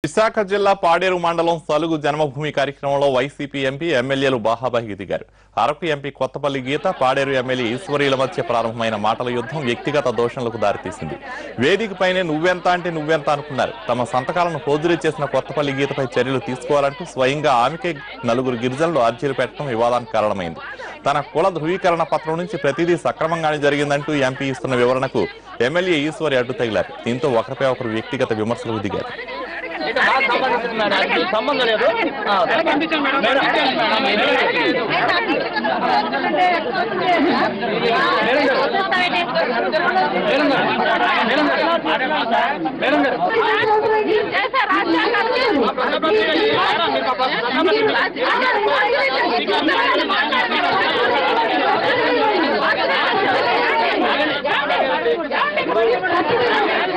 విశాఖ జిల్లా పాడేరు మండలం సలుగు జన్మభూమి కార్యక్రమంలో వైసీపీ ఎంపీ ఎమ్మెల్యేలు బాహాబాహి దిగారు అరకు ఎంపీ కొత్తపల్లి గీత పాడేరు ఎమ్మెల్యే ఈశ్వరీల మధ్య ప్రారంభమైన మాటల యుద్ధం వ్యక్తిగత దోషణలకు దారితీసింది వేదికపైనే నువ్వెంత అంటే నువ్వెంత అనుకున్నారు తమ సంతకాలను ఫోర్జరీ చేసిన కొత్తపల్లి గీతపై చర్యలు తీసుకోవాలంటూ స్వయంగా ఆమెకే నలుగురు గిరిజనులు అర్జీలు పెట్టడం వివాదానికి కారణమైంది తన కుల ధృవీకరణ పత్రం నుంచి ప్రతిదీ సక్రమంగానే జరిగిందంటూ ఎంపీ ఇస్తున్న వివరణకు ఎమ్మెల్యే ఈశ్వరి అడ్డు తగిలారు దీంతో ఒకరిపై ఒకరు వ్యక్తిగత విమర్శలకు దిగారు ఇక నాకు సంబంధించింది మేడం అది సంబంధం లేదు ఆ, madam, madam garu madam garu madam garu madam garu రాజ్యాంగం